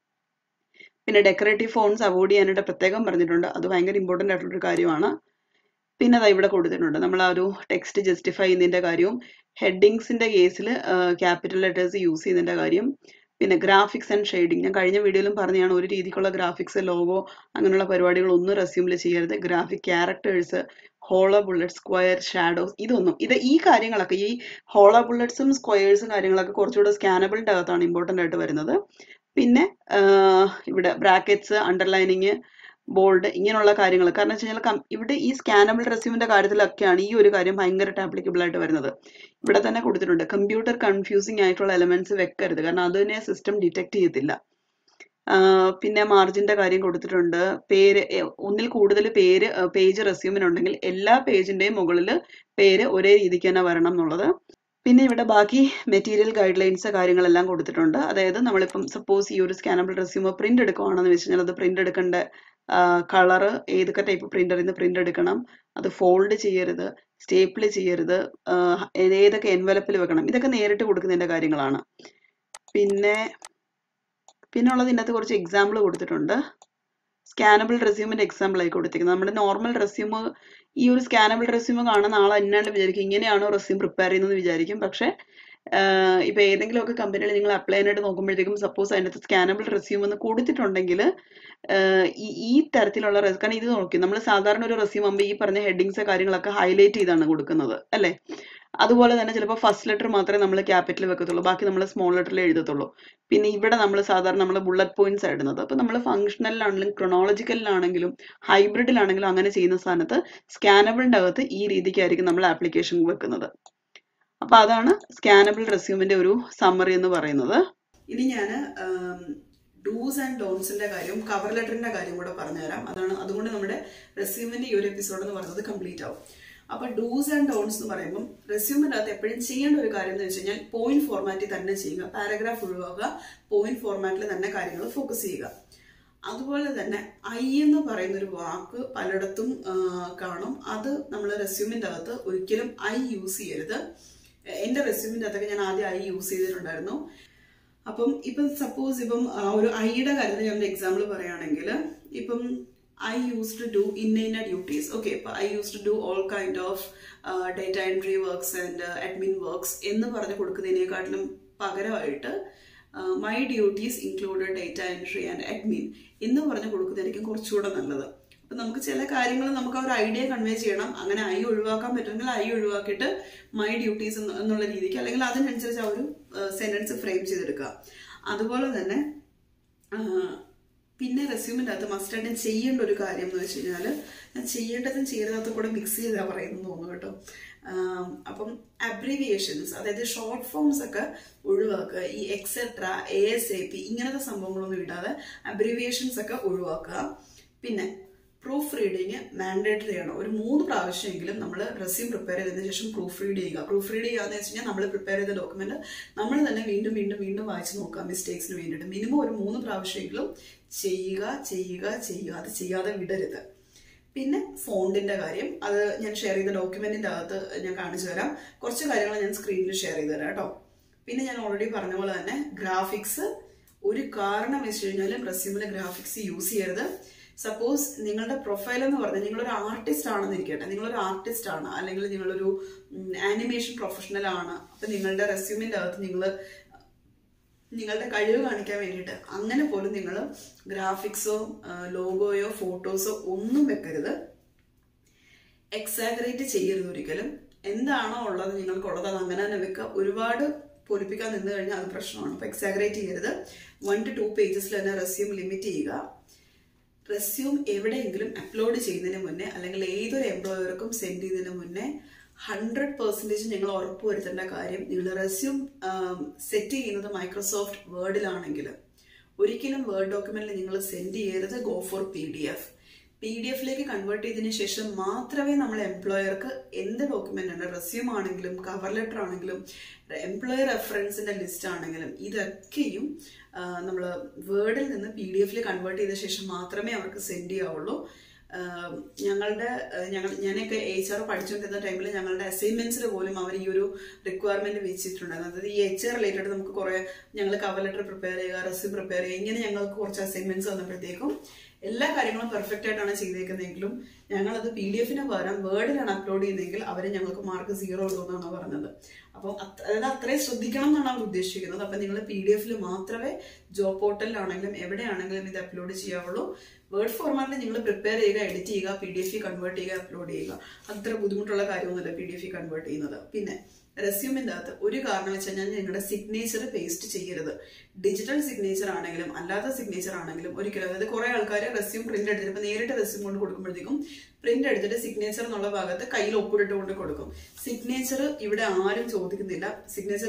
പിന്നെ ഡെക്കറേറ്റീവ് ഫോൺസ് അവോയ്ഡ് ചെയ്യാനായിട്ട് പ്രത്യേകം പറഞ്ഞിട്ടുണ്ട് അത് ഭയങ്കര ഇമ്പോർട്ടൻ്റ് ആയിട്ടുള്ളൊരു കാര്യമാണ് പിന്നെ അതാ ഇവിടെ കൊടുത്തിട്ടുണ്ട് നമ്മൾ ആ ഒരു ടെക്സ്റ്റ് ജസ്റ്റിഫൈ ചെയ്യുന്നതിന്റെ കാര്യവും ഹെഡിങ്സിന്റെ കേസിൽ ക്യാപിറ്റൽ ലെറ്റേഴ്സ് യൂസ് ചെയ്യുന്നതിന്റെ കാര്യം പിന്നെ ഗ്രാഫിക്സ് ആൻഡ് ഷെയ്ഡിങ് ഞാൻ കഴിഞ്ഞ വീഡിയോയിലും പറഞ്ഞതാണ് ഒരു രീതിക്കുള്ള ഗ്രാഫിക്സ് ലോഗോ അങ്ങനെയുള്ള പരിപാടികളൊന്നും റെസ്യൂമിൽ ചെയ്യരുത് graphic characters hollow bullet square shadows ഇതൊന്നും ഇത് ഈ കാര്യങ്ങളൊക്കെ ഈ ഹോളോ ബുള്ളറ്റ്സും സ്ക്വയേഴ്സും കാര്യങ്ങളൊക്കെ കുറച്ചുകൂടെ സ്കാനബിളിൻ്റെ അകത്താണ് ഇമ്പോർട്ടൻ്റ് ആയിട്ട് വരുന്നത് പിന്നെ ആഹ് ഇവിടെ ബ്രാക്കറ്റ്സ് അണ്ടർലൈനിങ് ബോൾഡ് ഇങ്ങനെയുള്ള കാര്യങ്ങൾ കാരണം വെച്ച് കഴിഞ്ഞാൽ കം- ഇവിടെ ഈ സ്കാനബിൾ റെസ്യൂമിന്റെ കാര്യത്തിലൊക്കെയാണ് ഈ ഒരു കാര്യം ഭയങ്കരമായിട്ട് ആപ്ലിക്കബിൾ ആയിട്ട് വരുന്നത് ഇവിടെ തന്നെ കൊടുത്തിട്ടുണ്ട് കമ്പ്യൂട്ടർ കൺഫ്യൂസിങ് ആയിട്ടുള്ള എലമെന്റ്സ് വെക്കരുത് കാരണം അത് തന്നെ സിസ്റ്റം ഡിറ്റക്ട് ചെയ്യത്തില്ല ആഹ് പിന്നെ മാർജിന്റെ കാര്യം കൊടുത്തിട്ടുണ്ട് പേര് എ- ഒന്നിൽ കൂടുതൽ പേര് പേജ് റെസ്യൂമിനുണ്ടെങ്കിൽ എല്ലാ പേജിന്റെയും മുകളിൽ പേര് ഒരേ രീതിക്ക് തന്നെ വരണം എന്നുള്ളത് പിന്നെ ഇവിടെ ബാക്കി മെറ്റീരിയൽ ഗൈഡ് ലൈൻസ് കാര്യങ്ങളെല്ലാം കൊടുത്തിട്ടുണ്ട് അതായത് നമ്മളിപ്പം സപ്പോസ് ഈ ഒരു സ്കാനബിൾ റെസ്യൂമ് പ്രിന്റ് എടുക്കുവാണെന്ന് വെച്ച് കഴിഞ്ഞാൽ അത് പ്രിന്റ് എടുക്കേണ്ട കളറ് ഏതൊക്കെ ടൈപ്പ് പ്രിന്ററിൽ നിന്ന് പ്രിന്റ് എടുക്കണം അത് ഫോൾഡ് ചെയ്യരുത് സ്റ്റേപ്പിൾ ചെയ്യരുത് ആഹ് ഏതൊക്കെ എൻവലപ്പിൽ വെക്കണം ഇതൊക്കെ നേരിട്ട് കൊടുക്കുന്നതിന്റെ കാര്യങ്ങളാണ് പിന്നെ പിന്നെ ഉള്ളത് ഇതിനകത്ത് കുറച്ച് എക്സാമ്പിൾ കൊടുത്തിട്ടുണ്ട് സ്കാനബിൾ റെസ്യൂമിന്റെ എക്സാമ്പിൾ ആയി കൊടുത്തിരിക്കുന്നത് നമ്മുടെ നോർമൽ റെസ്യൂം ഈ ഒരു സ്കാനബിൾ റെസ്യൂം കാണുന്ന ആൾ എന്നാണ്ട് വിചാരിക്കും ഇങ്ങനെയാണോ റെസ്യൂം പ്രിപ്പയർ ചെയ്യുന്നത് വിചാരിക്കും പക്ഷെ ആഹ് ഇപ്പൊ ഏതെങ്കിലുമൊക്കെ കമ്പനിയിൽ നിങ്ങൾ അപ്ലൈ ചെയ്യാനായിട്ട് നോക്കുമ്പോഴത്തേക്കും സപ്പോസ് അതിനകത്ത് സ്കാനബിൾ റെസ്യൂം എന്ന് കൊടുത്തിട്ടുണ്ടെങ്കിൽ ഈ ഈ തരത്തിലുള്ള res- കാരണം ഇത് നോക്കി നമ്മൾ സാധാരണ ഒരു റെസ്യൂം ആകുമ്പോൾ ഈ പറഞ്ഞ ഹെഡിങ്സ് കാര്യങ്ങളൊക്കെ ഹൈലൈറ്റ് ചെയ്താണ് കൊടുക്കുന്നത് അല്ലേ അതുപോലെ തന്നെ ചിലപ്പോൾ ഫസ്റ്റ് ലെറ്റർ മാത്രമേ നമ്മൾ ക്യാപിറ്റൽ വെക്കത്തുള്ളൂ ബാക്കി നമ്മൾ സ്മോൾ ലെറ്ററിൽ എഴുതത്തുള്ളൂ പിന്നെ ഇവിടെ നമ്മൾ സാധാരണ നമ്മൾ ബുള്ളറ്റ് പോയിന്റ്സ് ഇടുന്നത് അപ്പോൾ നമ്മൾ ഫംഗ്ഷണലിലാണെങ്കിലും ക്രൊണോളജിക്കലിലാണെങ്കിലും ഹൈബ്രിഡിലാണെങ്കിലും അങ്ങനെ ചെയ്യുന്ന സ്ഥാനത്ത് സ്കാനബിളിൻ്റെ അകത്ത് ഈ രീതിക്കായിരിക്കും നമ്മൾ ആപ്ലിക്കേഷൻ വെക്കുന്നത് അപ്പോൾ അതാണ് സ്കാനബിൾ റെസ്യൂമിന്റെ ഒരു സമ്മറി എന്ന് പറയുന്നത് ഇനി ഞാൻ ഡൂസ് ആൻഡ് ഡോൺസിന്റെ കാര്യം കവർ ലെറ്ററിന്റെ കാര്യം കൂടെ പറഞ്ഞുതരാം അതാണ് അതുകൊണ്ട് നമ്മുടെ റെസ്യൂമിന്റെ ഈ ഒരു എപ്പിസോഡ് എന്ന് പറയുന്നത് കംപ്ലീറ്റ് ആവും അപ്പൊ ഡൂസ് ആൻഡ് ഡോൺസ് എന്ന് പറയുമ്പോൾ റെസ്യൂമിന്റെ അകത്ത് എപ്പോഴും ചെയ്യേണ്ട ഒരു കാര്യം എന്ന് വെച്ച് കഴിഞ്ഞാൽ പോയിന്റ് ഫോർമാറ്റിൽ തന്നെ ചെയ്യുക പാരഗ്രാഫ് ഒഴിവാക്കുക പോയിന്റ് ഫോർമാറ്റിൽ തന്നെ കാര്യങ്ങൾ ഫോക്കസ് ചെയ്യുക അതുപോലെ തന്നെ ഐ എന്ന് പറയുന്ന ഒരു വാക്ക് പലയിടത്തും ആ, കാണും അത് നമ്മൾ റെസ്യൂമിന്റെ അകത്ത് ഒരിക്കലും ഐ യൂസ് ചെയ്യരുത് എന്റെ റെസ്യൂമിന്റെ അകത്തൊക്കെ ഞാൻ ആദ്യം ഐ യൂസ് ചെയ്തിട്ടുണ്ടായിരുന്നു അപ്പം ഇപ്പം സപ്പോസ് ഇപ്പം ആ, ഒരു ഐയുടെ കാര്യത്തിൽ ഞാൻ എക്സാമ്പിൾ പറയുകയാണെങ്കിൽ ഇപ്പം ഐ യൂസ് ടു ഡു ഇന്ന ഇന്ന ഡ്യൂട്ടീസ് ഓക്കെ ഇപ്പൊ I use to do all kind of data entry works and admin works എന്ന് പറഞ്ഞ് കൊടുക്കുന്നതിനേക്കാട്ടിലും പകരമായിട്ട് my duties included data entry and admin എന്ന് പറഞ്ഞ് കൊടുക്കുന്നതായിരിക്കും കുറച്ചുകൂടെ നല്ലത് അപ്പൊ നമുക്ക് ചില കാര്യങ്ങൾ നമുക്ക് ആ ഒരു ഐഡിയ കൺവേ ചെയ്യണം അങ്ങനെ ഐ ഒഴിവാക്കാൻ പറ്റുമെങ്കിൽ ഐ ഒഴിവാക്കിയിട്ട് മൈ ഡ്യൂട്ടീസ് എന്നുള്ള രീതിക്ക് അല്ലെങ്കിൽ അതിനനുസരിച്ച് ആ ഒരു സെന്റൻസ് ഫ്രെയിം ചെയ്തെടുക്കുക അതുപോലെ തന്നെ ആ, പിന്നെ റെസ്യൂമിൻ്റെ അകത്ത് മസ്റ്റായിട്ട് ഞാൻ ചെയ്യേണ്ട ഒരു കാര്യം എന്ന് വെച്ച് കഴിഞ്ഞാൽ ഞാൻ ചെയ്യേണ്ടതും ചെയ്യേണ്ടതും കൂടെ മിക്സ് ചെയ്താ പറയുന്നത് തോന്നുന്നു കേട്ടോ ആം, അപ്പം അബ്രീവിയേഷൻസ് അതായത് ഷോർട്ട് ഫോംസ് ഒക്കെ ഒഴിവാക്കുക ഈ etcetera A S A P ഇങ്ങനത്തെ സംഭവങ്ങളൊന്നും ഇടാതെ അബ്രീവിയേഷൻസ് ഒക്കെ ഒഴിവാക്കുക പിന്നെ പ്രൂഫ് റീഡിങ് മാൻഡേറ്ററി ആണ് ഒരു മൂന്ന് പ്രാവശ്യമെങ്കിലും നമ്മൾ റെസ്യൂം പ്രിപ്പയർ ചെയ്തതിനു ശേഷം പ്രൂഫ് റീഡ് ചെയ്യുക പ്രൂഫ് റീഡ് ചെയ്യുക എന്ന് വെച്ച് കഴിഞ്ഞാൽ നമ്മൾ പ്രിപ്പയർ ചെയ്ത ഡോക്യുമെന്റ് നമ്മൾ തന്നെ വീണ്ടും വീണ്ടും വീണ്ടും വായിച്ച് നോക്കുക മിസ്റ്റേക്സിന് വേണ്ടിയിട്ട് മിനിമം ഒരു മൂന്ന് പ്രാവശ്യമെങ്കിലും ചെയ്യുക ചെയ്യുക ചെയ്യുക അത് ചെയ്യാതെ വിടരുത് പിന്നെ ഫോണ്ടിന്റെ കാര്യം അത് ഞാൻ ഷെയർ ചെയ്ത ഡോക്യുമെന്റിന്റെ അകത്ത് ഞാൻ കാണിച്ചു തരാം കുറച്ച് കാര്യങ്ങൾ ഞാൻ സ്ക്രീനിൽ ഷെയർ ചെയ്ത് തരാം കേട്ടോ പിന്നെ ഞാൻ ഓൾറെഡി പറഞ്ഞ പോലെ തന്നെ ഗ്രാഫിക്സ് ഒരു കാരണം വെച്ച് കഴിഞ്ഞാലും റെസ്യൂമിൽ ഗ്രാഫിക്സ് യൂസ് ചെയ്യരുത് സപ്പോസ് നിങ്ങളുടെ പ്രൊഫൈൽ എന്ന് പറഞ്ഞാൽ നിങ്ങളൊരു ആർട്ടിസ്റ്റ് ആണെന്ന് ഇരിക്കട്ടെ നിങ്ങളൊരു ആർട്ടിസ്റ്റ് ആണ് അല്ലെങ്കിൽ നിങ്ങളൊരു ആനിമേഷൻ പ്രൊഫഷണൽ ആണ് അപ്പൊ നിങ്ങളുടെ റെസ്യൂമിന്റെ അകത്ത് നിങ്ങൾ നിങ്ങളുടെ കഴിവ് കാണിക്കാൻ വേണ്ടിയിട്ട് അങ്ങനെ പോലും നിങ്ങൾ ഗ്രാഫിക്സോ ലോഗോയോ ഫോട്ടോസോ ഒന്നും വെക്കരുത് എക്സാഗ്രേറ്റ് ചെയ്യരുത് ഒരിക്കലും എന്താണോ ഉള്ളത് നിങ്ങൾക്കുള്ളത് അത് അങ്ങനെ തന്നെ വെക്കുക ഒരുപാട് പൊലിപ്പിക്കാൻ നിന്ന് കഴിഞ്ഞാൽ അത് പ്രശ്നമാണ് അപ്പൊ എക്സാഗ്രേറ്റ് ചെയ്യരുത് വൺ ടു ടു പേജസിൽ തന്നെ റെസ്യൂം ലിമിറ്റ് ചെയ്യുക റെസ്യൂം എവിടെയെങ്കിലും അപ്ലോഡ് ചെയ്യുന്നതിന് മുന്നേ അല്ലെങ്കിൽ ഏതൊരു എംപ്ലോയർക്കും സെൻഡ് ചെയ്യുന്നതിന് മുന്നേ ഹൺഡ്രഡ് പെർസെൻറ്റേജ് നിങ്ങൾ ഉറപ്പുവരുത്തേണ്ട കാര്യം നിങ്ങൾ റെസ്യൂം സെറ്റ് ചെയ്യുന്നത് മൈക്രോസോഫ്റ്റ് വേർഡിലാണെങ്കിൽ ഒരിക്കലും വേർഡ് ഡോക്യുമെന്റിൽ നിങ്ങൾ സെൻഡ് ചെയ്യരുത് go for P D F P D എഫിലേക്ക് കൺവേർട്ട് ചെയ്തതിന് ശേഷം മാത്രമേ നമ്മൾ എംപ്ലോയർക്ക് എന്ത് ഡോക്യുമെന്റ് ആണ് റെസ്യൂം ആണെങ്കിലും കവർ ലെറ്റർ ആണെങ്കിലും എംപ്ലോയർ റെഫറൻസിന്റെ ലിസ്റ്റ് ആണെങ്കിലും ഇതൊക്കെയും നമ്മൾ വേർഡിൽ നിന്ന് പി ഡി എഫിൽ കൺവേർട്ട് ചെയ്ത ശേഷം മാത്രമേ അവർക്ക് സെൻഡ് ചെയ്യാവുള്ളൂ ആഹ് ഞങ്ങളുടെ ആഹ് ഞങ്ങൾ ഞാനൊക്കെ എച്ച് ആർ പഠിച്ചുകൊണ്ടിരുന്ന ടൈമിൽ ഞങ്ങളുടെ അസൈൻമെന്റ്സിൽ പോലും അവർ ഈ ഒരു റിക്വയർമെന്റ് വെച്ചിട്ടുണ്ടായിരുന്നു അതായത് ഈ എച്ച് ആർ റിലേറ്റഡ് നമുക്ക് കുറെ ഞങ്ങൾ കവർ ലെറ്റർ പ്രിപ്പയർ ചെയ്യുക റെസ്യൂം പ്രിപ്പയർ ചെയ്യുക ഇങ്ങനെ ഞങ്ങൾക്ക് കുറച്ച് അസൈൻമെന്റ്സ് വന്നപ്പോഴത്തേക്കും എല്ലാ കാര്യങ്ങളും പെർഫെക്റ്റ് ആയിട്ടാണ് ചെയ്തേക്കുന്നതെങ്കിലും ഞങ്ങളത് പി ഡി എഫിന് പകരം വേർഡിലാണ് അപ്ലോഡ് ചെയ്യുന്നതെങ്കിൽ അവർ ഞങ്ങൾക്ക് മാർക്ക് സീറോ ഇടുമെന്നാണ് പറഞ്ഞത് അപ്പം അത് അതായത് അത്രയും ശ്രദ്ധിക്കണം എന്നാണ് അവർ ഉദ്ദേശിക്കുന്നത് അപ്പം നിങ്ങൾ പി ഡി എഫിൽ മാത്രമേ ജോബ് പോർട്ടലിലാണെങ്കിലും എവിടെയാണെങ്കിലും ഇത് അപ്ലോഡ് ചെയ്യാവുള്ളൂ വേർഡ് ഫോർമാറ്റിൽ നിങ്ങൾ പ്രിപ്പയർ ചെയ്യുക എഡിറ്റ് ചെയ്യുക പി ഡി എഫ് കൺവേർട്ട് ചെയ്യുക അപ്ലോഡ് ചെയ്യുക അത്ര ബുദ്ധിമുട്ടുള്ള കാര്യമൊന്നുമില്ല പി ഡി എഫ് കൺവേർട്ട് ചെയ്യുന്നത് പിന്നെ റെസ്യൂമിൻ്റെ അകത്ത് ഒരു കാരണം വെച്ച് കഴിഞ്ഞാൽ നിങ്ങളുടെ സിഗ്നേച്ചർ പേസ്റ്റ് ചെയ്യരുത് ഡിജിറ്റൽ സിഗ്നേച്ചർ ആണെങ്കിലും അല്ലാത്ത സിഗ്നേച്ചർ ആണെങ്കിലും ഒരിക്കലും അതായത് കുറെ ആൾക്കാർ റെസ്യൂം പ്രിന്റ് എടുത്തിട്ട് ഇപ്പൊ നേരിട്ട് റെസ്യൂം കൊണ്ട് കൊടുക്കുമ്പോഴത്തേക്കും പ്രിന്റ് എടുത്തിട്ട് സിഗ്നേച്ചർ എന്നുള്ള ഭാഗത്ത് കയ്യിൽ ഒപ്പിട്ട് കൊണ്ട് കൊടുക്കും സിഗ്നേച്ചർ ഇവിടെ ആരും ചോദിക്കുന്നില്ല സിഗ്നേച്ചർ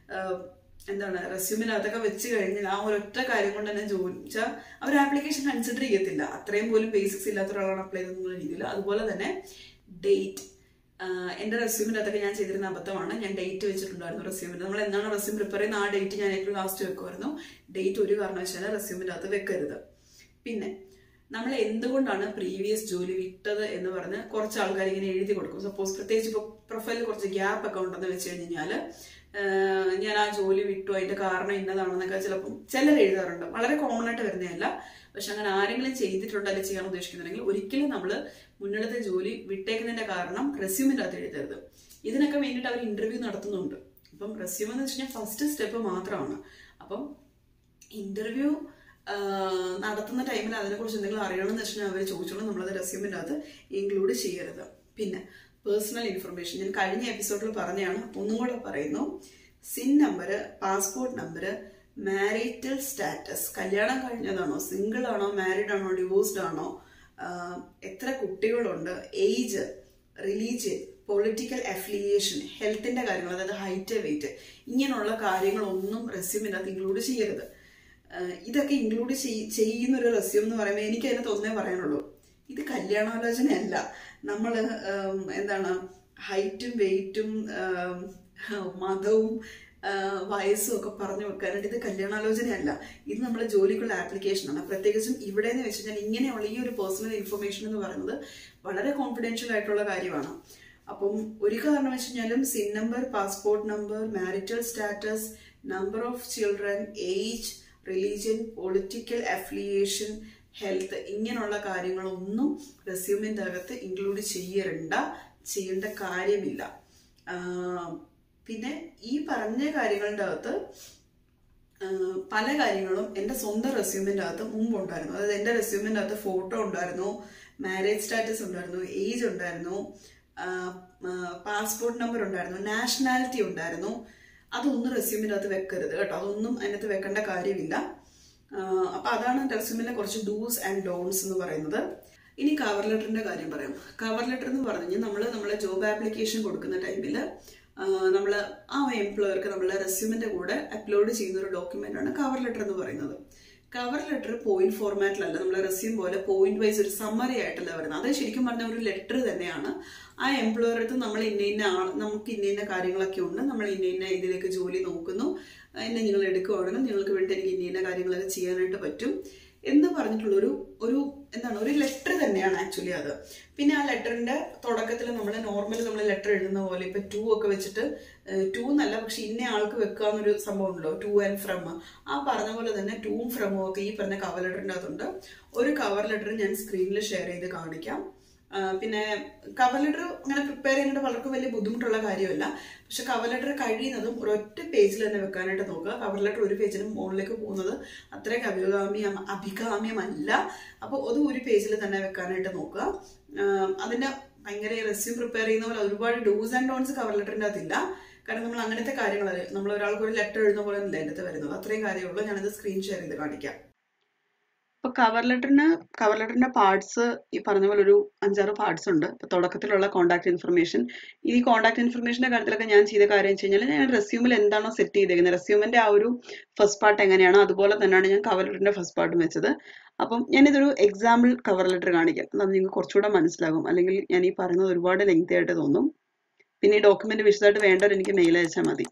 എന്താണ് റെസ്യൂമിനകത്തൊക്കെ വെച്ച് കഴിഞ്ഞാൽ ആ ഒരൊറ്റ കാര്യം കൊണ്ട് തന്നെ ചോദിച്ചാൽ അവർ ആപ്ലിക്കേഷൻ കൺസിഡർ ചെയ്യത്തില്ല അത്രയും പോലും ബേസിക്സ് ഇല്ലാത്ത ഒരാളാണ് അപ്ലൈ ചെയ്യുന്ന രീതിയിൽ അതുപോലെ തന്നെ ഡേറ്റ് എൻ്റെ റെസ്യൂമിൻ്റെ അകത്തൊക്കെ ഞാൻ ചെയ്തിരുന്ന അബദ്ധമാണ് ഞാൻ ഡേറ്റ് വെച്ചിട്ടുണ്ടായിരുന്നു റെസ്യൂമിൽ നമ്മൾ എന്താണ് റെസ്യൂം പ്രിപ്പയർ ചെയ്യുന്ന ആ ഡേറ്റ് ഞാൻ ഏറ്റവും ലാസ്റ്റ് വെക്കുമായിരുന്നു ഡേറ്റ് ഒരു കാരണവശാലും റെസ്യൂമിൻ്റെ അകത്ത് വെക്കരുത് പിന്നെ നമ്മൾ എന്തുകൊണ്ടാണ് പ്രീവിയസ് ജോലി വിട്ടത് എന്ന് പറഞ്ഞ് കുറച്ച് ആൾക്കാർ ഇങ്ങനെ എഴുതി കൊടുക്കും സപ്പോസ് പ്രത്യേകിച്ച് ഇപ്പോൾ പ്രൊഫൈലിൽ കുറച്ച് ഗ്യാപ്പ് ഒക്കെ ഉണ്ടെന്ന് വെച്ച് കഴിഞ്ഞാൽ ഞാൻ ആ ജോലി വിട്ടു അതിന്റെ കാരണം ഇന്നതാണെന്നൊക്കെ ചിലപ്പം ചിലർ എഴുതാറുണ്ട് വളരെ കോമൺ ആയിട്ട് വരുന്നതല്ല പക്ഷെ അങ്ങനെ ആരെങ്കിലും ചെയ്തിട്ടുണ്ട് അല്ലെങ്കിൽ ചെയ്യാൻ ഉദ്ദേശിക്കുന്നുണ്ടെങ്കിൽ ഒരിക്കലും നമ്മൾ മുന്നിലത്തെ ജോലി വിട്ടേക്കുന്നതിന്റെ കാരണം റെസ്യൂമിൻ്റെ അകത്ത് എഴുതരുത് ഇതിനൊക്കെ വേണ്ടിയിട്ട് അവർ ഇന്റർവ്യൂ നടത്തുന്നുണ്ട് അപ്പം റെസ്യൂം എന്ന് വെച്ച് കഴിഞ്ഞാൽ ഫസ്റ്റ് സ്റ്റെപ്പ് മാത്രമാണ് അപ്പം ഇന്റർവ്യൂ നടത്തുന്ന ടൈമിൽ അതിനെക്കുറിച്ച് എന്തെങ്കിലും അറിയണമെന്ന് വെച്ചാൽ അവർ ചോദിച്ചോളൂ നമ്മളത് റെസ്യൂമിൻ്റെ അകത്ത് ഇൻക്ലൂഡ് ചെയ്യരുത് പിന്നെ പേഴ്സണൽ ഇൻഫർമേഷൻ ഞാൻ കഴിഞ്ഞ എപ്പിസോഡിൽ പറഞ്ഞതാണ് ഒന്നും കൂടെ പറയുന്നു SIN number passport number marital status കല്യാണം കഴിഞ്ഞതാണോ സിംഗിൾ ആണോ മാരീഡ് ആണോ ഡിവോഴ്സ്ഡ് ആണോ എത്ര കുട്ടികളുണ്ട് ഏജ് റിലീജിയൻ പൊളിറ്റിക്കൽ അഫിലിയേഷൻ ഹെൽത്തിന്റെ കാര്യങ്ങൾ അതായത് ഹൈറ്റ് വെയിറ്റ് ഇങ്ങനെയുള്ള കാര്യങ്ങളൊന്നും റെസ്യൂമിനകത്ത് ഇൻക്ലൂഡ് ചെയ്യരുത് ഇതൊക്കെ ഇൻക്ലൂഡ് ചെയ്യുന്ന ഒരു റെസ്യൂം എന്ന് പറയുമ്പോൾ എനിക്ക് അതിനകത്ത് ഒന്നേ പറയാനുള്ളൂ ഇത് കല്യാണാലോചനയല്ല നമ്മൾ എന്താണ് ഹൈറ്റും വെയിറ്റും മതവും വയസ്സും ഒക്കെ പറഞ്ഞു വെക്കാനായിട്ട് ഇത് കല്യാണാലോചനയല്ല ഇത് നമ്മുടെ ജോലിക്കുള്ള ആപ്ലിക്കേഷനാണ് പ്രത്യേകിച്ചും ഇവിടെ എന്ന് വെച്ച് കഴിഞ്ഞാൽ ഇങ്ങനെയുള്ള ഈ ഒരു പേഴ്സണൽ ഇൻഫർമേഷൻ എന്ന് പറയുന്നത് വളരെ കോൺഫിഡൻഷ്യൽ ആയിട്ടുള്ള കാര്യമാണ് അപ്പം ഒരു കാരണം വെച്ച് കഴിഞ്ഞാലും SIN number passport number marital status number of children age religion political affiliation health ഇങ്ങനെയുള്ള കാര്യങ്ങളൊന്നും റെസ്യൂമിൻ്റെ അകത്ത് ഇൻക്ലൂഡ് ചെയ്യരുണ്ട ചെയ്യേണ്ട കാര്യമില്ല പിന്നെ ഈ പറഞ്ഞ കാര്യങ്ങളുടെ അകത്ത് പല കാര്യങ്ങളും എൻ്റെ സ്വന്തം റെസ്യൂമിൻ്റെ അകത്ത് മുമ്പ് ഉണ്ടായിരുന്നു അതായത് എൻ്റെ റെസ്യൂമിൻ്റെ അകത്ത് ഫോട്ടോ ഉണ്ടായിരുന്നു മാരേജ് സ്റ്റാറ്റസ് ഉണ്ടായിരുന്നു ഏജ് ഉണ്ടായിരുന്നു പാസ്പോർട്ട് നമ്പർ ഉണ്ടായിരുന്നു നാഷണാലിറ്റി ഉണ്ടായിരുന്നു അതൊന്നും റെസ്യൂമിൻ്റെ അകത്ത് വെക്കരുത് കേട്ടോ അതൊന്നും അതിനകത്ത് വെക്കേണ്ട കാര്യമില്ല അപ്പൊ അതാണ് റെസ്യൂമിലെ കുറച്ച് ഡൂസ് ആൻഡ് ഡോൺസ് എന്ന് പറയുന്നത് ഇനി കവർ ലെറ്ററിന്റെ കാര്യം പറയാം കവർ ലെറ്റർ എന്ന് പറഞ്ഞു കഴിഞ്ഞാൽ നമ്മൾ നമ്മളെ ജോബ് ആപ്ലിക്കേഷൻ കൊടുക്കുന്ന ടൈമിൽ നമ്മൾ ആ എംപ്ലോയർക്ക് നമ്മളെ റെസ്യൂമിന്റെ കൂടെ അപ്ലോഡ് ചെയ്യുന്ന ഒരു ഡോക്യുമെന്റ് ആണ് കവർ ലെറ്റർ എന്ന് പറയുന്നത് കവർ ലെറ്റർ പോയിന്റ് ഫോർമാറ്റിലല്ല നമ്മൾ റെസ്യൂം പോലെ പോയിന്റ് വൈസ് ഒരു സമ്മറി ആയിട്ടല്ല വരുന്നത് അത് ശരിക്കും പറഞ്ഞ ഒരു ലെറ്റർ തന്നെയാണ് ആ എംപ്ലോയർ അടുത്ത് നമ്മൾ ഇന്ന ഇന്ന ആൾ നമുക്ക് ഇന്ന ഇന്ന കാര്യങ്ങളൊക്കെ ഉണ്ട് നമ്മൾ ഇന്ന ഇന്ന ഇതിലേക്ക് ജോലി നോക്കുന്നു എന്നെ നിങ്ങൾ എടുക്കുവാണെങ്കിൽ നിങ്ങൾക്ക് വേണ്ടി എനിക്ക് ഇന്ന ഇന്ന കാര്യങ്ങളൊക്കെ ചെയ്യാനായിട്ട് പറ്റും എന്ന് പറഞ്ഞിട്ടുള്ളൊരു ഒരു എന്താണ് ഒരു ലെറ്റർ തന്നെയാണ് ആക്ച്വലി അത് പിന്നെ ആ ലെറ്ററിന്റെ തുടക്കത്തിൽ നമ്മൾ നോർമലി നമ്മൾ ലെറ്റർ എഴുതുന്ന പോലെ ഇപ്പൊ ടു ഒക്കെ വെച്ചിട്ട് ടു എന്നല്ല പക്ഷെ ഇന്ന ആൾക്ക് വെക്കാന്നൊരു സംഭവം ഉണ്ടല്ലോ ടു ആൻഡ് ഫ്രം ആ പറഞ്ഞ പോലെ തന്നെ ടൂവും ഫ്രമും ഒക്കെ ഈ പറഞ്ഞ കവർ ലെറ്ററിൻ്റെ അകത്തുണ്ട് ഒരു കവർ ലെറ്റർ ഞാൻ സ്ക്രീനിൽ ഷെയർ ചെയ്ത് കാണിക്കാം പിന്നെ കവർ ലെറ്റർ അങ്ങനെ പ്രിപ്പയർ ചെയ്യാനായിട്ട് പലർക്കും വലിയ ബുദ്ധിമുട്ടുള്ള കാര്യമല്ല പക്ഷെ കവർ ലെറ്റർ കഴിയുന്നതും ഒരൊറ്റ പേജിൽ തന്നെ വെക്കാനായിട്ട് നോക്കുക കവർ ലെറ്റർ ഒരു പേജിന് മുകളിലേക്ക് പോകുന്നത് അത്രയ്ക്ക് അഭികാമ്യം അഭികാമ്യമല്ല അപ്പോൾ അത് ഒരു പേജിൽ തന്നെ വെക്കാനായിട്ട് നോക്കുക അതിന്റെ ഭയങ്കര റെസ്യൂം പ്രിപ്പയർ ചെയ്യുന്ന പോലെ ഒരുപാട് ഡൂസ് ആൻഡ് ഡോൺസ് കവർ ലെറ്ററിൻ്റെ അകത്തില്ല കാരണം നമ്മൾ അങ്ങനത്തെ കാര്യങ്ങൾ നമ്മൾ ഒരാൾക്ക് ഒരു ലെറ്റർ എഴുതുന്ന പോലെ അല്ല അതിൻ്റെ വരുന്നത് അത്രയും കാര്യമുള്ളൂ ഞാനത് സ്ക്രീൻ ഷെയർ ചെയ്ത് കാണിക്കാം ഇപ്പൊ കവർ ലെറ്ററിന് കവർ ലെറ്ററിന്റെ പാർട്സ് ഈ പറഞ്ഞ പോലെ ഒരു അഞ്ചാറ് പാർട്സ് ഉണ്ട് ഇപ്പൊ തുടക്കത്തിലുള്ള കോൺടാക്ട് ഇൻഫർമേഷൻ ഈ കോൺടാക്ട് ഇൻഫർമേഷന്റെ കാര്യത്തിലൊക്കെ ഞാൻ ചെയ്ത കാര്യം വെച്ച് കഴിഞ്ഞാൽ ഞാൻ റെസ്യൂമിൽ എന്താണോ സെറ്റ് ചെയ്തേക്കുന്നത് റെസ്യൂമിന്റെ ആ ഒരു ഫസ്റ്റ് പാർട്ട് എങ്ങനെയാണോ അതുപോലെ തന്നെയാണ് ഞാൻ കവർ ലെറ്ററിന്റെ ഫസ്റ്റ് പാർട്ടും വെച്ചത് അപ്പം ഞാനിതൊരു എക്സാമ്പിൾ കവർ ലെറ്റർ കാണിക്കാം അത് നിങ്ങൾക്ക് കുറച്ചുകൂടെ മനസ്സിലാകും അല്ലെങ്കിൽ ഞാൻ ഈ പറയുന്നത് ഒരുപാട് ലെങ്തി ആയിട്ട് തോന്നും പിന്നെ ഈ ഡോക്യുമെന്റ് വിശദമായിട്ട് വേണ്ടവർ എനിക്ക് മെയിൽ അയച്ചാൽ മതി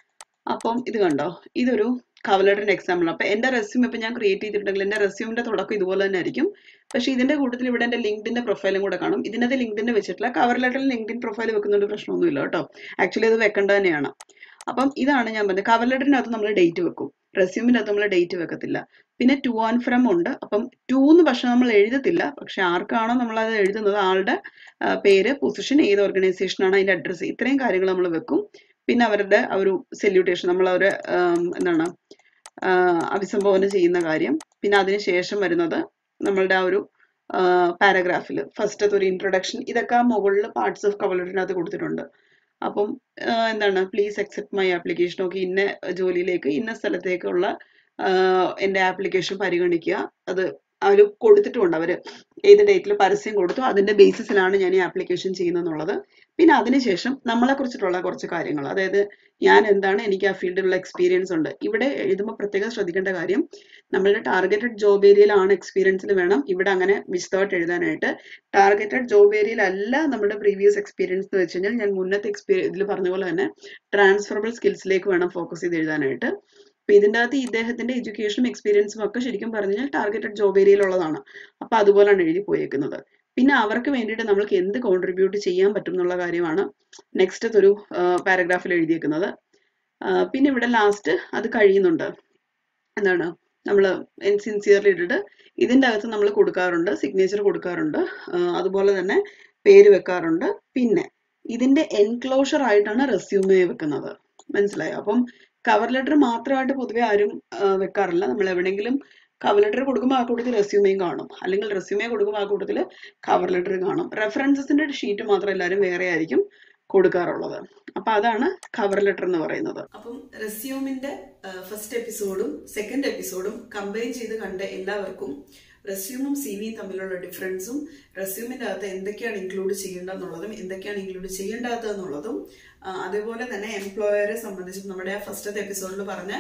അപ്പം ഇത് കണ്ടോ ഇതൊരു കവർ ലെറ്ററിന്റെ എക്സാമ്പിൾ അപ്പൊ എന്റെ റെസ്യൂം ഇപ്പൊ ഞാൻ ക്രിയേറ്റ് ചെയ്തിട്ടുണ്ടെങ്കിൽ എന്റെ റെസ്യൂമിന്റെ തുടക്കം ഇതുപോലെ തന്നെ ആയിരിക്കും പക്ഷെ ഇതിന്റെ കൂട്ടത്തിൽ ഇവിടെ എന്റെ ലിങ്ക്ഡിന്റെ പ്രൊഫൈലും കൂടെ കാണും ഇതിനകത്ത് ലിങ്ക്ഡിന്റെ വെച്ചിട്ടില്ല കവർ ലെറ്ററിൽ ലിങ്ക്ഡിൻ പ്രൊഫൈൽ വെക്കുന്നതുകൊണ്ട് പ്രശ്നമൊന്നുമില്ല കേട്ടോ ആക്ച്വലി അത് വെക്കേണ്ട തന്നെയാണ് അപ്പം ഇതാണ് ഞാൻ പറഞ്ഞത് കവർ ലെറ്ററിനകത്ത് നമ്മൾ ഡേറ്റ് വെക്കും റെസ്യൂമിനകത്ത് നമ്മൾ ഡേറ്റ് വെക്കത്തില്ല പിന്നെ ടു ആൻഡ് ഫ്രം ഉണ്ട് അപ്പം ടു എന്ന് പക്ഷെ നമ്മൾ എഴുതത്തില്ല പക്ഷെ ആർക്കാണോ നമ്മൾ അത് എഴുതുന്നത് ആളുടെ ആ, പേര് പൊസിഷൻ ഏത് ഓർഗനൈസേഷനാണ് അതിന്റെ അഡ്രസ്സ് ഇത്രയും കാര്യങ്ങൾ നമ്മൾ വെക്കും പിന്നെ അവരുടെ ആ ഒരു സെല്യൂട്ടേഷൻ നമ്മൾ അവരെ ആം, എന്താണ് ആ, അഭിസംബോധന ചെയ്യുന്ന കാര്യം പിന്നെ അതിന് ശേഷം വരുന്നത് നമ്മളുടെ ആ ഒരു പാരഗ്രാഫിൽ ഫസ്റ്റത്തെ ഒരു ഇൻട്രൊഡക്ഷൻ ഇതൊക്കെ ആ മുകളിൽ പാർട്സ് ഓഫ് കവലറ്റിനകത്ത് കൊടുത്തിട്ടുണ്ട് അപ്പം ആ, എന്താണ് പ്ലീസ് അക്സെപ്റ്റ് മൈ ആപ്ലിക്കേഷൻ ഒക്കെ ഇന്ന ജോലിയിലേക്ക് ഇന്ന സ്ഥലത്തേക്കുള്ള ആ, എൻ്റെ ആപ്ലിക്കേഷൻ പരിഗണിക്കുക അത് അവർ കൊടുത്തിട്ടുണ്ട് അവർ ഏത് ഡേറ്റിൽ പരസ്യം കൊടുത്തു അതിന്റെ ബേസിസിലാണ് ഞാൻ ഈ ആപ്ലിക്കേഷൻ ചെയ്യുന്നതെന്നുള്ളത് പിന്നെ അതിനുശേഷം നമ്മളെ കുറിച്ചിട്ടുള്ള കുറച്ച് കാര്യങ്ങൾ അതായത് ഞാൻ എന്താണ് എനിക്ക് ആ ഫീൽഡിലുള്ള എക്സ്പീരിയൻസ് ഉണ്ട് ഇവിടെ എഴുതുമ്പോൾ പ്രത്യേകം ശ്രദ്ധിക്കേണ്ട കാര്യം നമ്മളുടെ ടാർഗറ്റഡ് ജോബ് ഏരിയയിലാണ് എക്സ്പീരിയൻസിൽ വേണം ഇവിടെ അങ്ങനെ വിശദമായിട്ട് എഴുതാനായിട്ട് ടാർഗറ്റഡ് ജോബ് ഏരിയയിലല്ല നമ്മുടെ പ്രീവിയസ് എക്സ്പീരിയൻസ് എന്ന് വെച്ച് കഴിഞ്ഞാൽ ഞാൻ മുന്നത്തെ എക്സ്പീരിയൻ ഇതിൽ പറഞ്ഞ പോലെ തന്നെ ട്രാൻസ്ഫറബിൾ സ്കിൽസിലേക്ക് വേണം ഫോക്കസ് ചെയ്ത് എഴുതാനായിട്ട് അപ്പൊ ഇതിൻ്റെ അകത്ത് ഇദ്ദേഹത്തിന്റെ എഡ്യൂക്കേഷനും എക്സ്പീരിയൻസും ഒക്കെ ശരിക്കും പറഞ്ഞു കഴിഞ്ഞാൽ ടാർഗറ്റഡ് ജോബ് ഏരിയയിലുള്ളതാണ് അപ്പൊ അതുപോലാണ് എഴുതി പോയേക്കുന്നത് പിന്നെ അവർക്ക് വേണ്ടിയിട്ട് നമ്മൾക്ക് എന്ത് കോൺട്രിബ്യൂട്ട് ചെയ്യാൻ പറ്റും എന്നുള്ള കാര്യമാണ് നെക്സ്റ്റ് ഒരു പാരഗ്രാഫിൽ എഴുതിയേക്കുന്നത് ആ, പിന്നെ ഇവിടെ ലാസ്റ്റ് അത് കഴിയുന്നുണ്ട് എന്താണ് നമ്മൾ സിൻസിയർലി ഇട്ടിട്ട് ഇതിൻ്റെ അകത്ത് നമ്മൾ കൊടുക്കാറുണ്ട് സിഗ്നേച്ചർ കൊടുക്കാറുണ്ട് ആ, അതുപോലെ തന്നെ പേര് വെക്കാറുണ്ട് പിന്നെ ഇതിന്റെ എൻക്ലോഷർ ആയിട്ടാണ് റെസ്യൂമേ വെക്കുന്നത് മനസ്സിലായോ അപ്പം കവർ ലെറ്റർ മാത്രമായിട്ട് പൊതുവെ ആരും ആ, വെക്കാറില്ല നമ്മൾ എവിടെയെങ്കിലും കവർ ലെറ്റർ കൊടുക്കുമ്പോൾ ആ കൂട്ടത്തിൽ റെസ്യൂമേയും കാണും അല്ലെങ്കിൽ റെസ്യൂമേ കൊടുക്കുമ്പോൾ ആ കൂട്ടത്തിൽ കവർ ലെറ്റർ കാണും റെഫറൻസസിന്റെ ഷീറ്റ് മാത്രം എല്ലാവരും വേറെ ആയിരിക്കും കൊടുക്കാറുള്ളത് അപ്പൊ അതാണ് കവർ ലെറ്റർ എന്ന് പറയുന്നത് അപ്പം റെസ്യൂമിന്റെ ഫസ്റ്റ് എപ്പിസോഡും സെക്കൻഡ് എപ്പിസോഡും കമ്പൈൻ ചെയ്ത് കണ്ട എല്ലാവർക്കും റെസ്യൂമും സി വിയും തമ്മിലുള്ള ഡിഫറൻസും റെസ്യൂമിന്റെ അകത്ത് എന്തൊക്കെയാണ് ഇൻക്ലൂഡ് ചെയ്യേണ്ടതെന്നുള്ളതും എന്തൊക്കെയാണ് ഇൻക്ലൂഡ് ചെയ്യേണ്ടാത്തതെന്നുള്ളതും ആ, അതേപോലെ തന്നെ എംപ്ലോയറെ സംബന്ധിച്ച് നമ്മുടെ ഫസ്റ്റത്തെ എപ്പിസോഡിൽ പറഞ്ഞ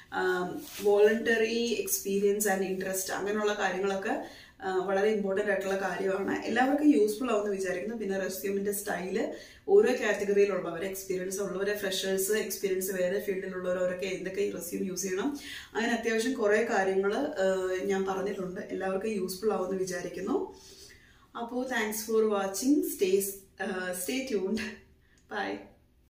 വോളണ്ടറി എക്സ്പീരിയൻസ് ആൻഡ് ഇൻട്രസ്റ്റ് അങ്ങനെയുള്ള കാര്യങ്ങളൊക്കെ ആ, വളരെ ഇമ്പോർട്ടൻ്റ് ആയിട്ടുള്ള കാര്യമാണ് എല്ലാവർക്കും യൂസ്ഫുൾ ആവുമെന്ന് വിചാരിക്കുന്നു പിന്നെ റെസ്യൂമിന്റെ സ്റ്റൈല് ഓരോ കാറ്റഗറിയിലുള്ളവർ എക്സ്പീരിയൻസ് ഉള്ളവരെ ഫ്രഷേഴ്സ് എക്സ്പീരിയൻസ് വേറെ ഫീൽഡിലുള്ളവരൊക്കെ എന്തൊക്കെ റെസ്യൂം യൂസ് ചെയ്യണം അങ്ങനെ അത്യാവശ്യം കുറേ കാര്യങ്ങൾ ഞാൻ പറഞ്ഞിട്ടുണ്ട് എല്ലാവർക്കും യൂസ്ഫുൾ ആവുമെന്ന് വിചാരിക്കുന്നു അപ്പോൾ thanks for watching stay stay tuned by